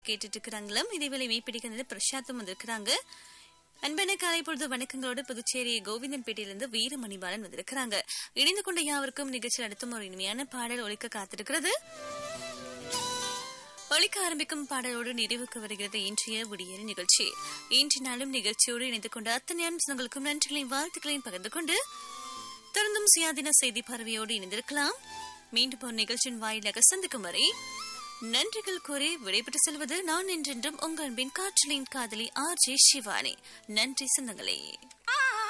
கேட்டுட்டு இருக்கிறாங்களாம் இதேவேளை மீப்பிடிக்கிறது பிரசாத்தும் வந்திருக்கிறாங்க அன்பான காலை பொழுது வணக்கங்களோடு புதுச்சேரி கோவிந்தன்பேட்டையிலிருந்து வீரமணிபாலன் வந்திருக்கிறாங்க இணைந்து கொண்ட யாவருக்கும் நிகழ்ச்சியில் அடுத்தும் ஒரு இனிமையான பாடல் ஒழிக்க காத்திருக்கிறது ஒழிக்க ஆரம்பிக்கும் பாடலோடு நிறைவுக்கு வருகிறது இன்றைய விடியல் நிகழ்ச்சி இன்று நாளும் நிகழ்ச்சியோடு இணைந்து கொண்ட அத்தனை அம்சங்களுக்கும் நன்றிகளையும் வாழ்த்துக்களையும் பகிர்ந்து கொண்டு தொடர்ந்தும் சுயாதீன செய்தி பறவையோடு இணைந்திருக்கலாம் மீண்டும் ஒரு நிகழ்ச்சியின் வாயிலாக சந்திக்கும் வரை நன்றிகள் கூறி விடைபெற்று செல்வது நான் என்றென்றும் உங்கள் அன்பின் காற்றலின் காதலி ஆர் ஜே சிவானி நன்றி சொந்தங்களே